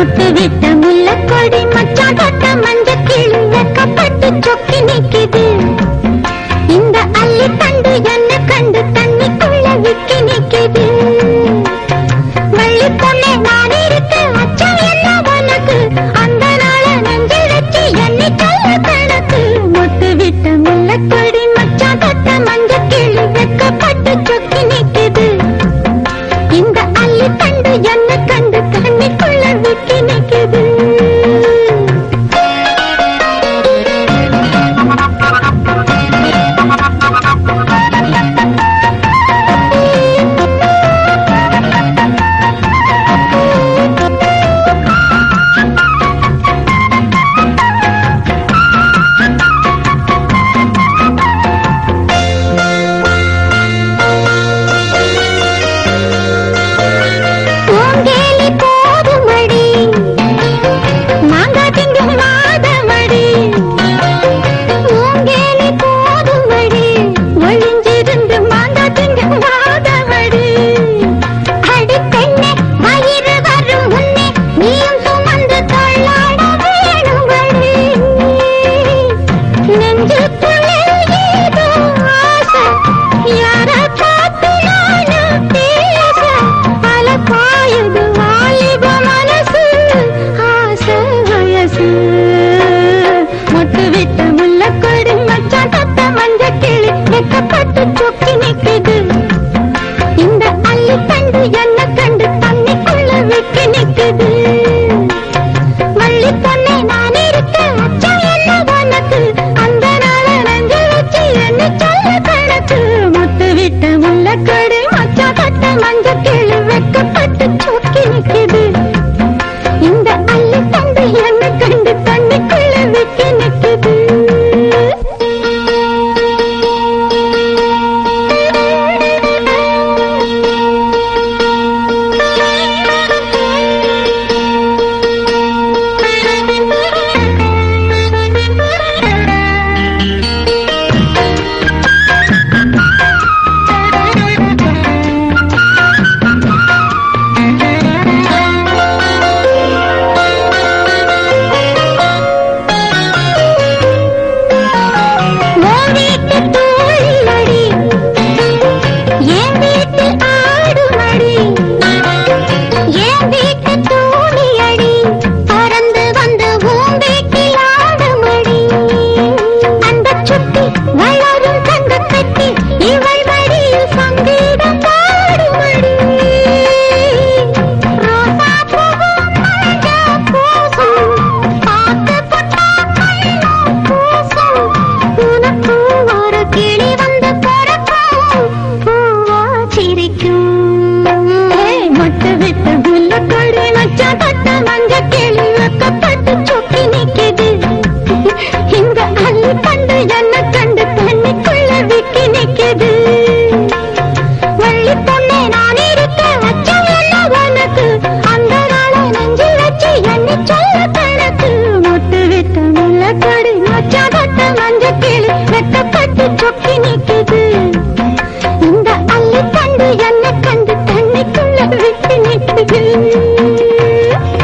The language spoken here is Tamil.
முட்டு விட்ட முல்லக்கொடி மச்சான் தொட்ட மஞ்ச கிளி வெக்கப்பட்டு சொக்கி நிக்குது இந்த அள்ளி தண்டு என்ன கண்டு தண்ணிக்குள்ள விக்கி நிக்குது வள்ளி பொண்ணே நான் இருக்க அச்சம் என்ன உனக்கு அந்த நாள நெஞ்சில் வச்சு என்னை சொல்ல கணக்கு முட்டு விட்ட முல்லக்கொடி மச்சான் தொட்ட மஞ்ச கிளி வெக்கப்பட்டு சொக்கி நிக்குது இந்த அள்ளி தண்டு என்ன கண்டு கண்ணிக்குள்ள விக்கி நிக்குது பூங்கேலி போதுமடி மாங்காய் திங்கும் மாதமடி பூங்கேலி போதுமடி ஒளிஞ்சிருந்து மாங்காய் திங்கும் மாதமடி அடி பெண்ணே வயிறு வரும் முன்னே நீயும் சுமந்து தொள்ளாட வேணுமடி நெஞ்சுக்குள்ளே ஏதோ ஆசை யாரை பார்த்து நானும் பேச பல பாயுது வாலிப மனசு ஆசை வயசு முட்டு விட்ட